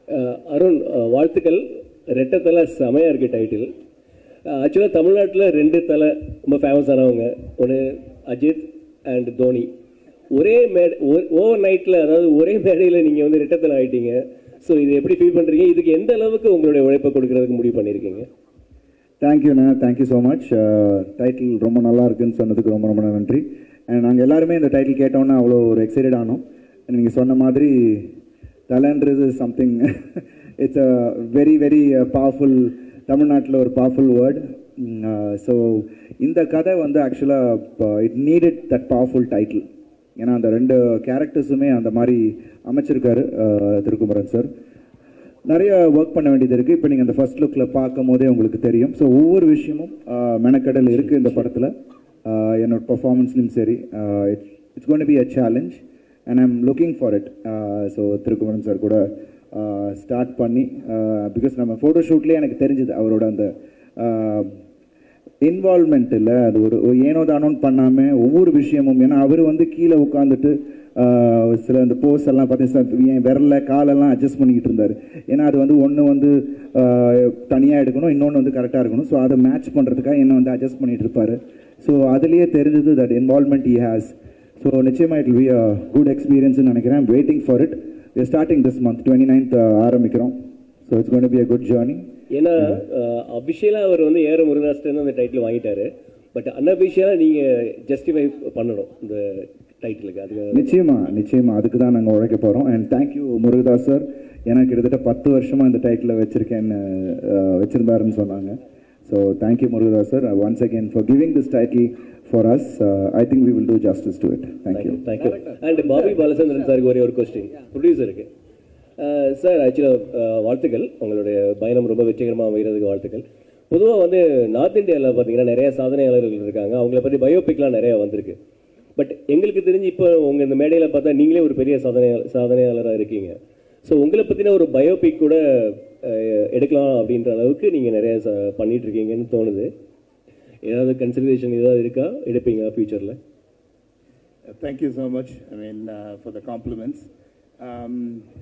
அஹ் அருண் அஹ் வாழ்த்துக்கள் ரெட்டை தலை செமையாக இருக்குது டைட்டில் ஆக்சுவலாக தமிழ்நாட்டில் ரெண்டு தலை ரொம்ப ஃபேமஸ் ஆனவங்க ஒன்று அஜித் அண்ட் தோனி ஒரே மேடை ஓவர் நைட்டில் அதாவது ஒரே மேடையில் நீங்கள் வந்து ரெட்டை தலை ஆகிட்டீங்க ஸோ இது எப்படி ஃபீல் பண்ணுறீங்க இதுக்கு எந்த அளவுக்கு உங்களுடைய உழைப்பை கொடுக்கறதுக்கு முடிவு பண்ணியிருக்கீங்க தேங்க்யூண்ணா தேங்க்யூ ஸோ மச் டைட்டில் ரொம்ப நல்லா இருக்குன்னு சொன்னதுக்கு ரொம்ப ரொம்ப நன்றி அண்ட் நாங்கள் எல்லாருமே இந்த டைட்டில் கேட்டோன்னே அவ்வளோ ஒரு எக்ஸைட்டட் ஆனோம் நீங்கள் சொன்ன மாதிரி தலைன்றது something it's a very very powerful தமிழ்நாட்டில் ஒரு பவர்ஃபுல் வேர்ட் ஸோ இந்த கதை வந்து ஆக்சுவலாக it needed that powerful title ஏன்னா அந்த ரெண்டு கேரக்டர்ஸுமே அந்த மாதிரி அமைச்சிருக்காரு uh, திருக்குமரன் சார் நிறைய ஒர்க் பண்ண வேண்டியது இருக்குது இப்போ நீங்கள் அந்த ஃபர்ஸ்ட் லுக்கில் பார்க்கும் போதே உங்களுக்கு தெரியும் ஸோ ஒவ்வொரு விஷயமும் ஆஹ், மெனக்கடல் இருக்குது இந்த படத்தில் என்னோட பர்ஃபார்மன்ஸ்லையும் சரி it's it's gonna be a challenge and I'm looking for it so Thirukumaran sir கூட ஸ்டார்ட் பண்ணி பிகாஸ் நம்ம ஃபோட்டோ ஷூட்லேயே எனக்கு தெரிஞ்சுது அவரோட அந்த இன்வால்மெண்ட் இல்லை அது ஒரு ஒரு ஏனோ தானோன்னு பண்ணாமல் ஒவ்வொரு விஷயமும் ஏன்னா அவர் வந்து கீழே உட்காந்துட்டு ஆஹ், சில இந்த போஸ் எல்லாம் பார்த்தீங்கன்னா என் விரல காலெல்லாம் அட்ஜஸ்ட் பண்ணிக்கிட்டு இருந்தார் ஏன்னா அது வந்து ஒன்று வந்து தனியாக எடுக்கணும் இன்னொன்று வந்து கரெக்டாக இருக்கணும் ஸோ அதை மேட்ச் பண்ணுறதுக்காக என்ன வந்து அட்ஜஸ்ட் பண்ணிட்டு இருப்பாரு ஸோ அதுலேயே தெரிஞ்சது that involvement he has so நிச்சயமாக இட் பி அ குட் எக்ஸ்பீரியன்ஸ்னு நினைக்கிறேன் waiting for it starting this month twenty ninth ஆரம்பிக்கிறோம் so it's gonna be a good journey ஏன்னா அபிஷியலாக அவர் வந்து ஏற முருகாஸ்டன் அந்த டைட்டில் வாங்கிட்டாரு பட் அன்அபிஷியலாக நீங்கள் ஜஸ்டிஃபை பண்ணணும் இந்த டைட்டிலுக்கு அதுக்கு நிச்சயமா நிச்சயமா அதுக்கு தான் நாங்கள் உழைக்க போகிறோம் அண்ட் தேங்க்யூ முருகதாஸ் சார் ஏன்னா கிட்டத்தட்ட பத்து வருஷமா இந்த டைட்டில் வச்சிருக்கேன்னு அஹ், வச்சிருந்தாருன்னு சொன்னாங்க so thank you Murugadoss sir once again for giving this title for us I think we will do justice to it thank you thank you and Bobby Balachandran சாருக்கு ஒரே ஒரு கொஸ்டின் ப்ரொடியூசருக்கு சார் ஆக்சுவலாக வாழ்த்துக்கள் உங்களுடைய பயணம் ரொம்ப வெற்றிகரமாக அமைகிறதுக்கு வாழ்த்துக்கள் பொதுவாக வந்து நார்த் இந்தியாவில் பார்த்தீங்கன்னா நிறைய சாதனையாளர்கள் இருக்காங்க அவங்கள பற்றி பயோபிக்லாம் நிறைய வந்திருக்கு பட் எங்களுக்கு தெரிஞ்சு இப்போ உங்கள் இந்த மேடையில் பார்த்தா நீங்களே ஒரு பெரிய சாதனை சாதனையாளராக இருக்கீங்க ஸோ உங்களை பற்றின ஒரு பயோபிக் கூட அஹ், எடுக்கலாம் அப்படின்ற அளவுக்கு நீங்கள் நிறைய ச பண்ணிட்டு இருக்கீங்கன்னு தோணுது ஏதாவது கன்சிடரேஷன் ஏதாவது இருக்கா எடுப்பீங்களா ஃப்யூச்சரில் Thank you so much, I mean, uh, for the compliments. Um,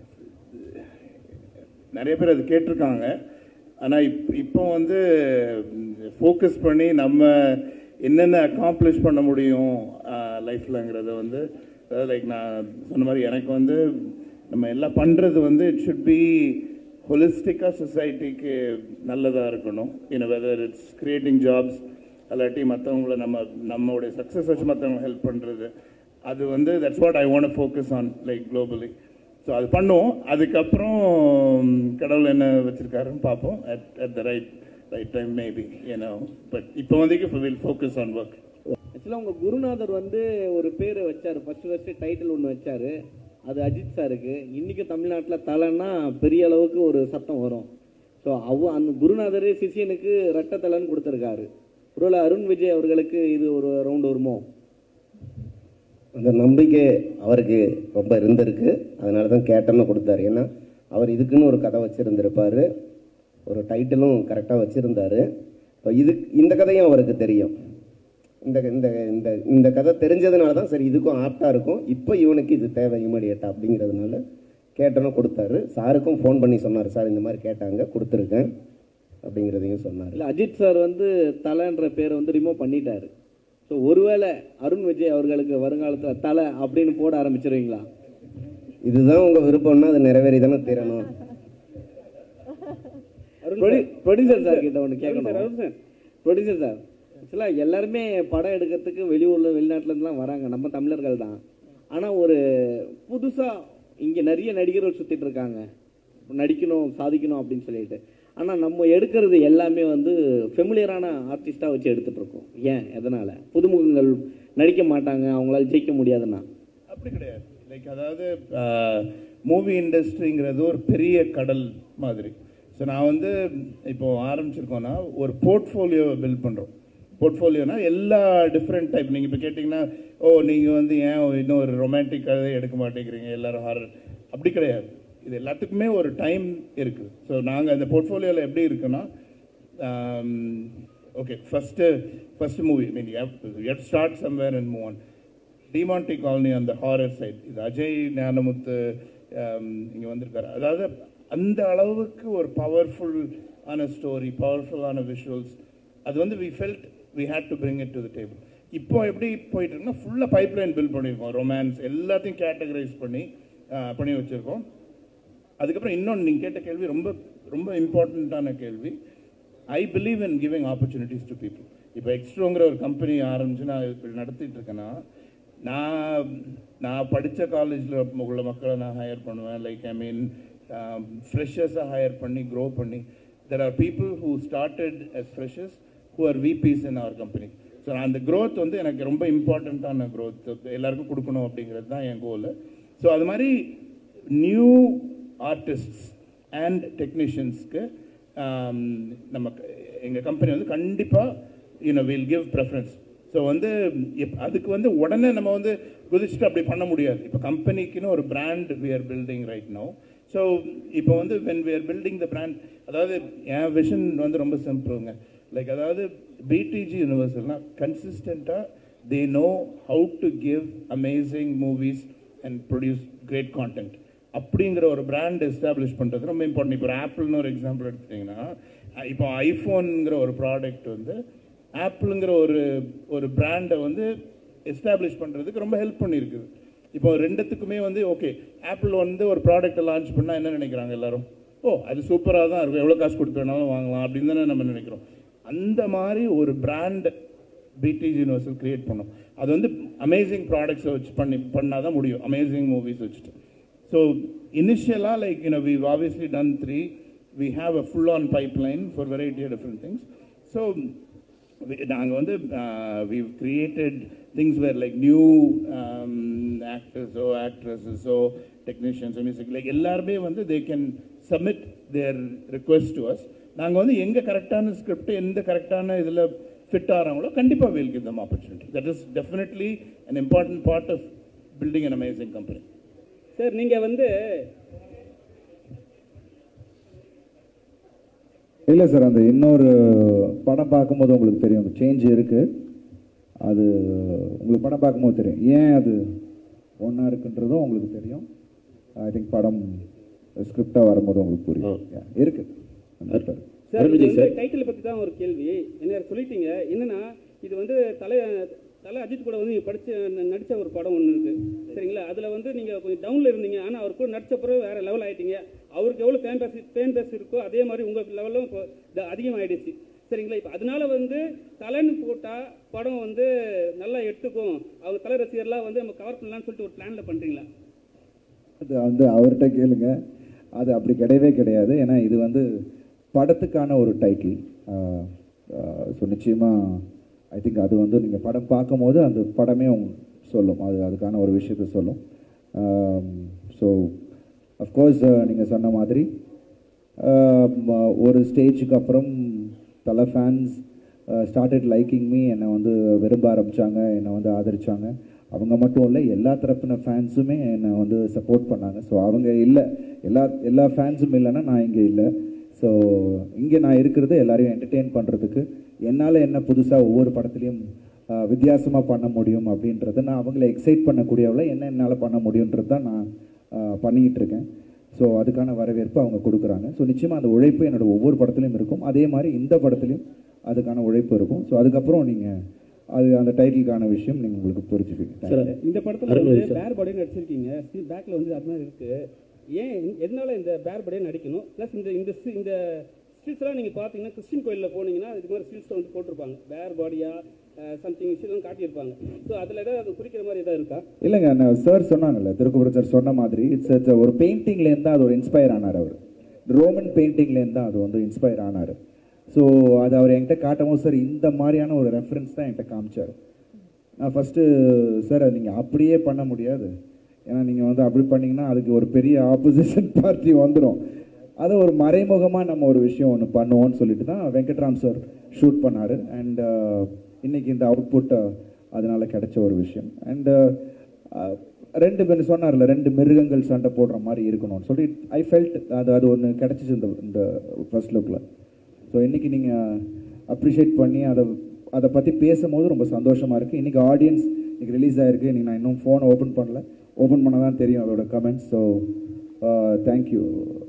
நிறைய பேர் அது கேட்டிருக்காங்க ஆனால் இப் இப்போ வந்து ஃபோக்கஸ் பண்ணி நம்ம என்னென்ன அக்காம்ப்ளிஷ் பண்ண முடியும் லைஃப்லங்கிறத வந்து லைக் நான் சொன்ன மாதிரி எனக்கு வந்து நம்ம எல்லாம் பண்ணுறது வந்து இட் ஷுட் பி ஹொலிஸ்டிக்காக சொசைட்டிக்கு நல்லதாக இருக்கணும் in whether it's creating jobs அல்லாட்டி மற்றவங்கள நம்ம நம்மளுடைய சக்ஸஸ் வச்சு மற்றவங்க ஹெல்ப் பண்ணுறது அது வந்து that's what I want focus on like globally so அது பண்ணுவோம் அதுக்கப்புறம் கடவுள் என்ன வச்சிருக்காருன்னு பார்ப்போம் at at the right right time maybe ஏன்னா பட் இப்போ வந்துக்கு வில் ஃபோக்கஸ் ஆன் ஒர்க் ஆக்சுவலாக உங்கள் குருநாதர் வந்து ஒரு பேர் வச்சார் ஃபர்ஸ்ட் ஃபர்ஸ்ட் டைட்டில் ஒன்று வச்சார் அது அஜித் சாருக்கு இன்றைக்கி தமிழ்நாட்டில் தலைன்னா பெரிய அளவுக்கு ஒரு சத்தம் வரும் ஸோ அவ அந்த குருநாதரே சிஷியனுக்கு ரெட்டை தலைன்னு கொடுத்துருக்காரு ஒருவேளை அருண் விஜய் அவர்களுக்கு இது ஒரு ரவுண்ட் வருமோ அந்த நம்பிக்கை அவருக்கு ரொம்ப இருந்திருக்கு அதனால தான் கேட்டோன்னு கொடுத்தாரு ஏன்னா அவர் இதுக்குன்னு ஒரு கதை வச்சுருந்துருப்பார் ஒரு டைட்டிலும் கரெக்டாக வச்சுருந்தாரு இப்போ இது இந்த கதையும் அவருக்கு தெரியும் இந்த இந்த இந்த இந்த கதை தெரிஞ்சதுனால தான் சரி இதுக்கும் ஆப்டாக இருக்கும் இப்போ இவனுக்கு இது தேவை இமீடியட்டாக அப்படிங்கிறதுனால கேட்டோன்னு கொடுத்தாரு சாருக்கும் ஃபோன் பண்ணி சொன்னார் சார் இந்த மாதிரி கேட்டாங்க கொடுத்துருக்கேன் அப்படிங்கிறதையும் சொன்னார் இல்லை அஜித் சார் வந்து தலைன்ற பேரை வந்து ரிமூவ் பண்ணிட்டாரு ஸோ ஒருவேளை அருண் விஜய் அவர்களுக்கு வருங்காலத்தில் தலை அப்படின்னு போட ஆரம்பிச்சிருவீங்களா இதுதான் உங்கள் விருப்பம்னா அது நிறைவேறி தானே தீரணும் ப்ரொடியூசர் சார் கிட்ட ஒன்று கேட்கணும் ப்ரொடியூசர் சார் ஆக்சுவலாக எல்லாருமே படம் எடுக்கிறதுக்கு வெளியூரில் வெளிநாட்டிலேருந்துலாம் வராங்க நம்ம தமிழர்கள் தான் ஆனால் ஒரு புதுசாக இங்கே நிறைய நடிகர்கள் சுற்றிட்டு இருக்காங்க நடிக்கணும் சாதிக்கணும் அப்படின்னு சொல்லிட்டு ஆனால் நம்ம எடுக்கிறது எல்லாமே வந்து ஃபெமிலியரான ஆர்டிஸ்ட்டாக வச்சு எடுத்துகிட்டு இருக்கோம் ஏன் எதனால் புதுமுகங்கள் நடிக்க மாட்டாங்க அவங்களால ஜெயிக்க முடியாதுன்னா அப்படி கிடையாது லைக் அதாவது மூவி இண்டஸ்ட்ரிங்கிறது ஒரு பெரிய கடல் மாதிரி ஸோ நான் வந்து இப்போ ஆரம்பிச்சிருக்கோன்னா ஒரு போர்ட்ஃபோலியோ பில்ட் பண்ணுறோம் போர்ட்ஃபோலியோனா எல்லா டிஃப்ரெண்ட் டைப் நீங்கள் இப்போ கேட்டிங்கன்னா ஓ நீங்கள் வந்து ஏன் இன்னும் ஒரு ரொமான்டிக் கதை எடுக்க மாட்டேங்கிறீங்க எல்லாரும் ஹாரர் அப்படி கிடையாது இது எல்லாத்துக்குமே ஒரு டைம் இருக்குது ஸோ நாங்கள் அந்த போர்ட்ஃபோலியோவில் எப்படி இருக்குன்னா okay first first movie mean at start somewhere and move on Demonte colony அந்த ஹாரர் சைட் இது அஜய் ஞானமுத்து இங்கே வந்திருக்காரு அதாவது அந்த அளவுக்கு ஒரு பவர்ஃபுல் ஆன ஸ்டோரி பவர்ஃபுல்லான விஷுவல்ஸ் அது வந்து we felt we had to bring it to the table இப்போ எப்படி போயிட்டு இருக்குன்னா ஃபுல்லாக பைப்லைன் பில்ட் பண்ணியிருக்கோம் ரொமான்ஸ் எல்லாத்தையும் கேட்டகரைஸ் பண்ணி அஹ், பண்ணி வச்சுருக்கோம் அதுக்கப்புறம் இன்னொன்று நீங்கள் கேட்ட கேள்வி ரொம்ப ரொம்ப இம்பார்ட்டண்ட்டான கேள்வி I believe in giving opportunities to people இப்போ எக்ஸ்ட்ரோங்கிற ஒரு கம்பெனி ஆரம்பிச்சு நான் இப்படி நடத்திட்டு இருக்கேன்னா நான் நான் படித்த காலேஜில் உள்ள மக்களை நான் ஹையர் பண்ணுவேன் லைக் ஐ மீன் ஃப்ரெஷர்ஸை ஹையர் பண்ணி க்ரோ பண்ணி there are people who started as freshers who are VPs in our company so அந்த growth வந்து எனக்கு ரொம்ப இம்பார்ட்டண்ட்டான growth எல்லாருக்கும் கொடுக்கணும் அப்படிங்கிறது தான் என் கோல் ஸோ அது மாதிரி நியூ ஆர்டிஸ்ட்ஸ் அண்ட் டெக்னீஷியன்ஸ்க்கு நம்ம எங்கள் கம்பெனி வந்து கண்டிப்பாக you know will give preference so வந்து இப் அதுக்கு வந்து உடனே நம்ம வந்து குதிச்சுட்டு அப்படி பண்ண முடியாது இப்போ கம்பெனிக்குன்னு ஒரு brand we are building right now so இப்போ வந்து when we are building the brand அதாவது என் விஷன் வந்து ரொம்ப சிம்பிளுங்க லைக் அதாவது பிடிஜி யூனிவர்சல்னா கன்சிஸ்டண்ட்டாக they know how to give amazing movies and produce great content அப்படிங்கிற ஒரு பிராண்ட் எஸ்டாப்ளிஷ் பண்ணுறது ரொம்ப இம்பார்ட்டன்ட் இப்போ ஆப்பிள்னு ஒரு எக்ஸாம்பிள் எடுத்துட்டிங்கன்னா இப்போ ஐஃபோனுங்கிற ஒரு ப்ராடக்ட் வந்து ஆப்பிளுங்கிற ஒரு ஒரு பிராண்டை வந்து எஸ்டாப்ளிஷ் பண்ணுறதுக்கு ரொம்ப ஹெல்ப் பண்ணியிருக்குது இப்போ ரெண்டுத்துக்குமே வந்து ஓகே ஆப்பிள் வந்து ஒரு ப்ராடக்ட்டை லான்ச் பண்ணால் என்ன நினைக்கிறாங்க எல்லாரும் ஓ அது சூப்பராக தான் இருக்கும் எவ்வளோ காசு கொடுத்து வேணாலும் வாங்கலாம் அப்படின்னு தானே நம்ம நினைக்கிறோம் அந்த மாதிரி ஒரு பிராண்ட் பிடிஜி யூனிவர்சல் கிரியேட் பண்ணோம் அது வந்து அமேசிங் ப்ராடக்ட்ஸை வச்சு பண்ணி பண்ணால் தான் முடியும் அமேசிங் மூவிஸ் வச்சுட்டு ஸோ இனிஷியலாக like you know we obviously done three we have a full on pipeline for variety of different things so நாங்கள் வந்து we created things where like new ஆக்டர்ஸோ ஆக்ட்ரஸஸோ டெக்னீஷியன்ஸோ மியூசிக் லைக் எல்லாருமே வந்து they can submit their request to us நாங்கள் வந்து எங்கே கரெக்டான ஸ்கிரிப்ட் எந்த கரெக்டான இதில் ஃபிட் ஆகிறாங்களோ கண்டிப்பாக will give them opportunity that is definitely an important part of building an amazing company sir நீங்கள் வந்து இல்லை சார் அந்த இன்னொரு படம் பார்க்கும்போது உங்களுக்கு தெரியும் அந்த சேஞ்ச் இருக்குது அது உங்களுக்கு படம் பார்க்கும்போது தெரியும் ஏன் அது ஒன்றா இருக்குன்றதும் உங்களுக்கு தெரியும் ஐ திங்க் படம் ஸ்கிரிப்டாக வரும்போது உங்களுக்கு புரியும் Yeah, இருக்கு கண்டிப்பா இருக்கு. சார் அருண் இது விஜய் வந்து சார். டைட்டில் பற்றி தான் ஒரு கேள்வி என்ன சொல்லிட்டீங்க என்னன்னா இது வந்து தலை தலை அஜித் கூட வந்து நீங்கள் படிச்ச ந- நடிச்ச ஒரு படம் ஒன்று இருக்கு சரிங்களா அதில் வந்து நீங்கள் கொஞ்சம் டவுனில் இருந்தீங்க ஆனால் அவர் கூட நடிச்ச பிறகு வேற லெவல் ஆயிட்டீங்க அவருக்கு எவ்வளோ ஃபேன் பேஸ் ஃபேன் பேஸ் இருக்கோ அதே மாதிரி உங்கள் லெவலும் இப்போ த- அதிகமாயிடுச்சு சரிங்களா இப்போ அதனால வந்து தலைன்னு போட்டால் படம் வந்து நல்லா எடுத்துக்கும் அவங்க தலை ரசிகர்லாம் வந்து நம்ம கவர் பண்ணலாம்னு சொல்லிட்டு ஒரு பிளானில் பண்ணுறீங்களா அது வந்து அவர்கிட்ட கேளுங்க அது அப்படி கிடையவே கிடையாது ஏன்னா இது வந்து படத்துக்கான ஒரு டைட்டில் ஸோ நிச்சயமாக ஐ திங்க் அது வந்து நீங்கள் படம் பார்க்கும்போது அந்த படமே உங்க சொல்லும் அது அதுக்கான ஒரு விஷயத்த சொல்லும் ஸோ அஃப்கோர்ஸ் நீங்கள் சொன்ன மாதிரி ஆம், ஒரு ஸ்டேஜுக்கு அப்புறம் தலை ஃபேன்ஸ் ஸ்டார்டட் லைக்கிங் மீ என்னை வந்து விரும்ப ஆரம்பித்தாங்க என்னை வந்து ஆதரிச்சாங்க அவங்க மட்டும் இல்லை எல்லா தரப்பின ஃபேன்ஸுமே என்னை வந்து சப்போர்ட் பண்ணாங்க ஸோ அவங்க இல்லை எல்லா எல்லா ஃபேன்ஸும் இல்லைன்னா நான் இங்கே இல்லை ஸோ இங்கே நான் இருக்கிறது எல்லாரையும் என்டர்டெயின் பண்ணுறதுக்கு என்னால் என்ன புதுசாக ஒவ்வொரு படத்துலையும் வித்தியாசமாக பண்ண முடியும் அப்படின்றத நான் அவங்கள எக்ஸைட் பண்ணக்கூடியவள என்ன என்னால் பண்ண முடியுன்றது தான் நான் ஆஹ், பண்ணிக்கிட்டு இருக்கேன் ஸோ அதுக்கான வரவேற்பு அவங்க கொடுக்குறாங்க ஸோ நிச்சயமாக அந்த உழைப்பு என்னோட ஒவ்வொரு படத்துலையும் இருக்கும் அதே மாதிரி இந்த படத்துலையும் அதுக்கான உழைப்பு இருக்கும் ஸோ அதுக்கப்புறம் நீங்கள் அது அந்த டைட்டிலுக்கான விஷயம் நீங்கள் உங்களுக்கு புரிஞ்சுப்பீங்க சார் இந்த படத்துல அருண் வந்து விஜய் சார். பேர் பாடியும் நடிச்சிருக்கீங்க பேக்ல வந்து அது மாதிரி இருக்கு ஏன் எதனால இந்த பேர் பாடியை நடிக்கணும் ப்ளஸ் இந்த இந்த சி- இந்த ஸ்டில்ஸ்லாம் நீங்கள் பார்த்தீங்கன்னா கிறிஸ்டின் கோயிலில் போனீங்கன்னா இது மாதிரி ஸ்டில்ஸ் வந்து போட்டிருப்பாங்க பேர் பாடியா சம்திங் விஷயம் காட்டியிருப்பாங்க ஸோ அதில் ஏதாவது அது குறிக்கிற மாதிரி ஏதாவது இருக்கா இல்லைங்க நான் சார் சொன்னாங்கல்ல திருக்குறள் சார் சொன்ன மாதிரி இட்ஸ் இட்ஸ் ஒரு பெயிண்டிங்லேருந்து தான் அது ஒரு இன்ஸ்பயர் ஆனார் அவர் ரோமன் பெயிண்டிங்லேருந்து தான் அது வந்து இன்ஸ்பயர் ஆனார் ஸோ அது அவர் என்கிட்ட காட்டும் போது சார் இந்த மாதிரியான ஒரு ரெஃபரன்ஸ் தான் என்கிட்ட காமிச்சார் நான் ஃபஸ்ட்டு சார் அது நீங்கள் அப்படியே பண்ண முடியாது ஏன்னா நீங்கள் வந்து அப்படி பண்ணீங்கன்னா அதுக்கு ஒரு பெரிய ஆப்போசிஷன் பார்ட்டி வந்துடும் அதை ஒரு மறைமுகமாக நம்ம ஒரு விஷயம் ஒன்று பண்ணுவோம்னு சொல்லிட்டு தான் வெங்கட்ராம் சார் ஷூட் பண்ணார் அண்ட் இன்னைக்கு இந்த அவுட்புட் அதனால கிடைச்ச ஒரு விஷயம் அண்ட் ரெண்டு பேர் சொன்னார்ல ரெண்டு மிருகங்கள் சண்டை போடுற மாதிரி இருக்கணும்னு சொல்லி ஐ ஃபெல்ட் அது அது ஒன்று கிடச்சிச்சு இந்த இந்த ஃபர்ஸ்ட் லுக்கில் ஸோ இன்னைக்கு நீங்கள் அப்ரிஷியேட் பண்ணி அதை அதை பற்றி பேசும்போது ரொம்ப சந்தோஷமாக இருக்குது இன்றைக்கி ஆடியன்ஸ் இன்னைக்கு ரிலீஸ் ஆகிருக்கு இன்னைக்கு நான் இன்னும் ஃபோனை ஓப்பன் பண்ணல ஓப்பன் பண்ண தான் தெரியும் அதோட comments so thank you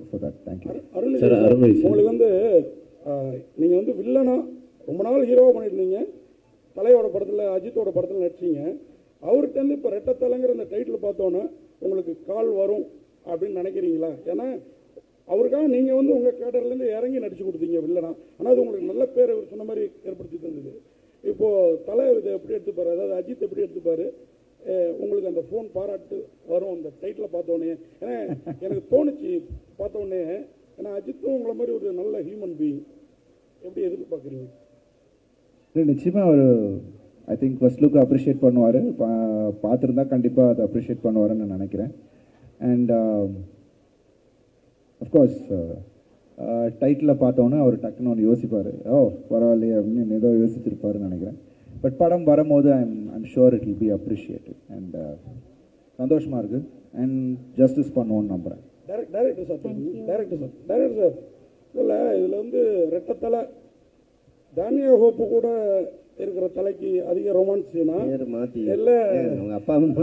for that thank you Arul sir, Arulmozhi sir. உங்களுக்கு வந்து ஆஹ், நீங்க வந்து வில்லனா ரொம்ப நாள் ஹீரோவா பண்ணியிருந்தீங்க தலையோட படத்துல அஜித்தோட படத்துல நடிச்சீங்க அவர்கிட்ட இருந்து இப்ப ரெட்டத்தலைங்கிற இந்த டைட்டில் பார்த்தோன்னே உங்களுக்கு கால் வரும் அப்படின்னு நினைக்கிறீங்களா ஏன்னா அவருக்காக நீங்க வந்து உங்க கேடர்ல இருந்து இறங்கி நடிச்சு கொடுத்தீங்க வில்லனா ஆனா அது உங்களுக்கு நல்ல பேர் இவர் சொன்ன மாதிரி ஏற்படுத்தி தந்தது இப்போ தலை இதை எப்படி எடுத்துப்பாரு அதாவது அஜித் எப்படி எடுத்துப்பாரு அஹ் உங்களுக்கு அந்த ஃபோன் பாராட்டு வரும் அந்த டைட்டில் பார்த்தோன்னே ஏன்னா எனக்கு தோணுச்சு பார்த்தோன்னே ஏன்னா அஜித்தும் உங்களை மாதிரி ஒரு நல்ல ஹியூமன் பீயிங் எப்படி எதிர்பார்க்குறீங்க இல்லை நிச்சயமாக அவர் I think first look appreciate பண்ணுவார் பா பார்த்துருந்தா கண்டிப்பாக அதை அப்ரிஷியேட் பண்ணுவாருன்னு நான் நினைக்கிறேன் அண்ட் அஃப்கோர்ஸ் டைட்டில் பார்த்தோன்னே அவர் டக்குன்னு ஒன்று யோசிப்பார் ஓ பரவாயில்லையே அப்படின்னு ஏதோ யோசிச்சிருப்பாருன்னு நினைக்கிறேன் பட் படம் வரும்போது I'm I'm sure it will be appreciated and சந்தோஷமாக இருக்குது அண்ட் ஜஸ்டிஸ் பண்ணுவோன்னு நம்புகிறேன் direct director sir director sir director sir இல்லை இதில் வந்து ரெட்டத்தலை தானியா ஹோப்பு கூட இருக்கிற தலைக்கு அதிக ரொமான்ஸ்னா பேர் மாத்தி இல்லை அவங்க அப்பா அம்மா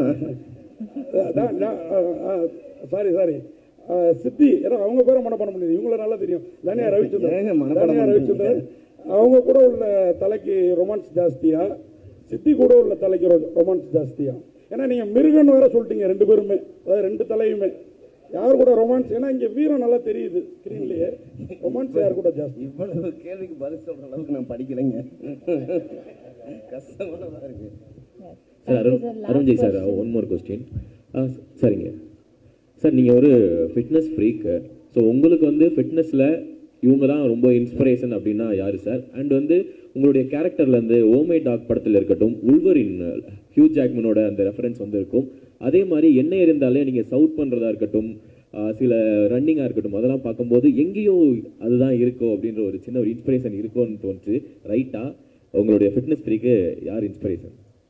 சாரி சாரி சித்தி ஏன்னா அவங்க பேரை மனம் பண்ண முடியாது இவங்கள நல்லா தெரியும் தனியா ஏங்க ரவிச்சந்திரன் மனப்பாடம் தனியா பண்றீங்க? ரவிச்சந்திரன் அவங்க கூட உள்ள தலைக்கு ரொமான்ஸ் ஜாஸ்தியா சித்தி கூட உள்ள தலைக்கு ரொமான்ஸ் ஜாஸ்தியா ஏன்னா நீங்க மிருகன் வேற சொல்லிட்டீங்க ரெண்டு பேருமே அதாவது ரெண்டு தலையுமே யார் கூட ரொமான்ஸ் ஏன்னா இங்க வீரம் நல்லா தெரியுது ஸ்கிரீன்லயே ரொமான்ஸ் யார் கூட ஜாஸ்தி இவ்வளவு கேள்விக்கு பதில் சொல்ற அளவுக்கு நான் படிக்கலைங்க கஷ்டமானதா இருக்கு sir Arun Arunji sir one more question சரிங்க சார் நீங்கள் ஒரு ஃபிட்னஸ் ஃப்ரீக்கு ஸோ உங்களுக்கு வந்து ஃபிட்னஸில் இவங்க தான் ரொம்ப இன்ஸ்பிரேஷன் அப்படின்னா யார் சார் அண்ட் வந்து உங்களுடைய கேரக்டர்லேருந்து ஓமை டாக் படத்தில் இருக்கட்டும் உள்வரின் ஹியூ ஜாக்மனோட அந்த ரெஃபரன்ஸ் வந்து இருக்கும் அதே மாதிரி என்ன இருந்தாலே நீங்கள் சவுட் பண்ணுறதா இருக்கட்டும் ஆஹ் சில ரன்னிங்காக இருக்கட்டும் அதெல்லாம் பார்க்கும்போது எங்கேயோ அதுதான் இருக்கோ அப்படின்ற ஒரு சின்ன ஒரு இன்ஸ்பிரேஷன் இருக்கோன்னு தோணுச்சு ரைட்டாக உங்களுடைய ஃபிட்னஸ் ஃப்ரீக்கு யார் இன்ஸ்பிரேஷன்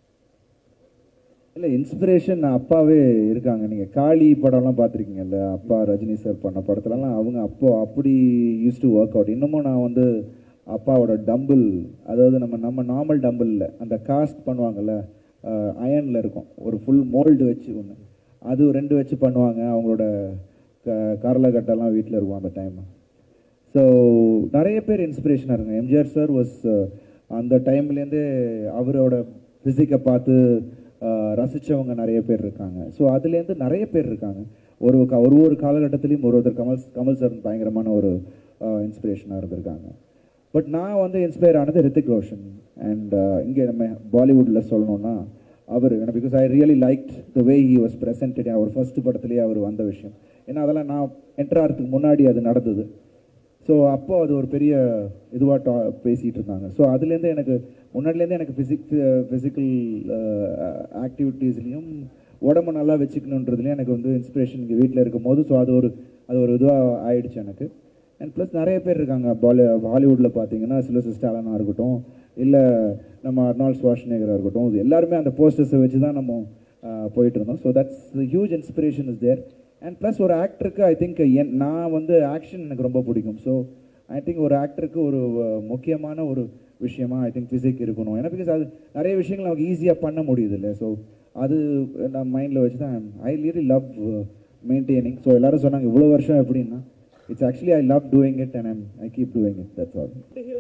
இல்லை இன்ஸ்பிரேஷன் அப்பாவே இருக்காங்க நீங்கள் காளி படம்லாம் பார்த்துருக்கீங்கல்ல அப்பா ரஜினி சார் பண்ண படத்துலலாம் அவங்க அப்போ அப்படி யூஸ் டு ஒர்க் அவுட் இன்னமும் நான் வந்து அப்பாவோட டம்பிள் அதாவது நம்ம நம்ம நார்மல் டம்பிள் இல்லை அந்த காஸ்ட் பண்ணுவாங்கல்ல அயனில் இருக்கும் ஒரு ஃபுல் மோல்டு வச்சு ஒன்று அது ரெண்டு வச்சு பண்ணுவாங்க அவங்களோட க கரலகட்டெல்லாம் வீட்டில் இருக்கும் அந்த டைம் ஸோ நிறைய பேர் இன்ஸ்பிரேஷனாக இருங்க எம்ஜிஆர் சார் வாஸ் அந்த டைம்லேருந்தே அவரோட ஃபிசிக்கை பார்த்து அஹ், ரசிச்சவங்க நிறைய பேர் இருக்காங்க ஸோ அதுலேருந்து நிறைய பேர் இருக்காங்க ஒரு க- ஒரு ஒரு காலகட்டத்திலையும் ஒரு ஒருத்தர் கமல் கமல் சார் பயங்கரமான ஒரு இன்ஸ்பிரேஷனாக இருந்திருக்காங்க பட் நான் வந்து இன்ஸ்பயர் ஆனது ரித்திக் ரோஷன் அண்ட் இங்கே நம்ம பாலிவுட்டில் சொல்லணும்னா அவர் because I really like the way he was presented அவர் ஃபர்ஸ்ட் படத்துலேயே அவர் வந்த விஷயம் ஏன்னா அதெல்லாம் நான் என்டர் ஆகிறதுக்கு முன்னாடி அது நடந்தது ஸோ அப்போ அது ஒரு பெரிய இதுவாக டா பேசிகிட்டு இருந்தாங்க ஸோ அதுலேருந்து எனக்கு முன்னாடிலேருந்து எனக்கு ஃபிசிக் ஃபிசிக்கல் ஆக்டிவிட்டீஸ்லேயும் உடம்ப நல்லா வச்சுக்கணுன்றதுலையும் எனக்கு வந்து இன்ஸ்பிரேஷன் இங்கே வீட்டில் இருக்கும் போது ஸோ அது ஒரு அது ஒரு இதுவாக ஆயிடுச்சு எனக்கு அண்ட் ப்ளஸ் நிறைய பேர் இருக்காங்க பாலி ஹாலிவுட்டில் பார்த்தீங்கன்னா சிலோசிஸ் ஸ்டாலனாக இருக்கட்டும் இல்லை நம்ம அர்னால்ட் ஸ்வாஷ்னேகராக இருக்கட்டும் இது எல்லாருமே அந்த போஸ்டர்ஸை வச்சு தான் நம்ம ஆஹ், போயிட்டு இருந்தோம் so that's huge inspiration is there and plus ஒரு ஆக்டருக்கு ஐ திங்க் என் நான் வந்து ஆக்ஷன் எனக்கு ரொம்ப பிடிக்கும் ஸோ ஐ திங்க் ஒரு ஆக்டருக்கு ஒரு அஹ், முக்கியமான ஒரு விஷயமா ஐ திங்க் ஃபிசிக் இருக்கணும் ஏன்னா பிகாஸ் அது நிறைய விஷயங்கள் நமக்கு ஈஸியாக பண்ண முடியுது இல்லை ஸோ அது நான் மைண்டில் வச்சு தான் I really love maintaining so எல்லாரும் சொன்னாங்க இவ்வளோ வருஷம் எப்படின்னா it's actually I love doing it and I keep doing it that's all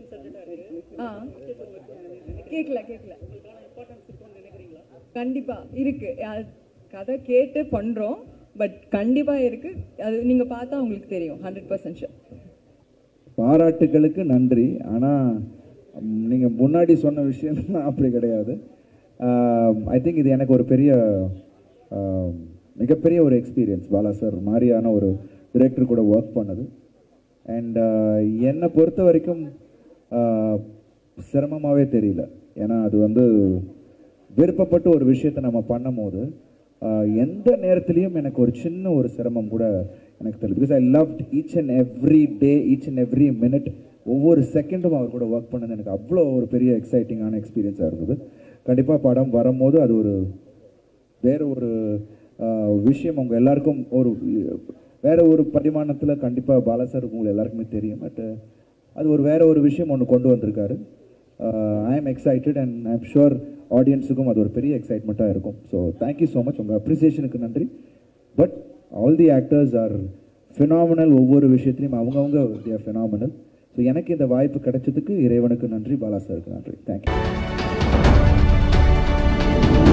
ஆ கேட்கல கேட்கல கண்டிப்பா இருக்கு அது கதை கேட்டு பண்றோம் பட் கண்டிப்பா இருக்கு அது நீங்க பார்த்தா உங்களுக்கு தெரியும் ஹண்ட்ரட் பர்சன்ட் பாராட்டுகளுக்கு நன்றி ஆனால் நீங்கள் முன்னாடி சொன்ன விஷயம் அப்படி கிடையாது ஐ திங்க் இது எனக்கு ஒரு பெரிய ஆம், மிகப்பெரிய ஒரு எக்ஸ்பீரியன்ஸ் பாலா சார் மாதிரியான ஒரு டிரெக்டர் கூட ஒர்க் பண்ணது அண்ட் என்னை பொறுத்த வரைக்கும் சிரமமாகவே தெரியல ஏன்னா அது வந்து விருப்பப்பட்டு ஒரு விஷயத்தை நம்ம பண்ணும்போது ஆஹ், எந்த நேரத்துலையும் எனக்கு ஒரு சின்ன ஒரு சிரமம் கூட எனக்கு தெரியல because I love each and every day each and every minute ஒவ்வொரு செகண்டும் அவர் கூட ஒர்க் பண்ணது எனக்கு அவ்வளோ ஒரு பெரிய எக்ஸைட்டிங்கான எக்ஸ்பீரியன்ஸாக இருந்தது கண்டிப்பாக படம் வரும்போது அது ஒரு வேற ஒரு ஆஹ், விஷயம் உங்க எல்லாருக்கும் ஒரு வேற ஒரு பரிமாணத்தில் கண்டிப்பாக பாலசர் உங்களுக்கு எல்லாருக்குமே தெரியும் பட் அது ஒரு வேற ஒரு விஷயம் ஒன்று கொண்டு வந்திருக்காரு I am excited and I am sure ஆடியன்ஸுக்கும் அது ஒரு பெரிய எக்ஸைட்மெண்ட்டாக இருக்கும் ஸோ தேங்க்யூ ஸோ மச் உங்கள் அப்ரிசியேஷனுக்கு நன்றி but all the actors are phenomenal ஒவ்வொரு விஷயத்துலையும் அவங்கவுங்க தேர் ஃபினாமினல் ஸோ எனக்கு இந்த வாய்ப்பு கிடைச்சதுக்கு இறைவனுக்கு நன்றி பாலா சாருக்கு நன்றி தேங்க்யூ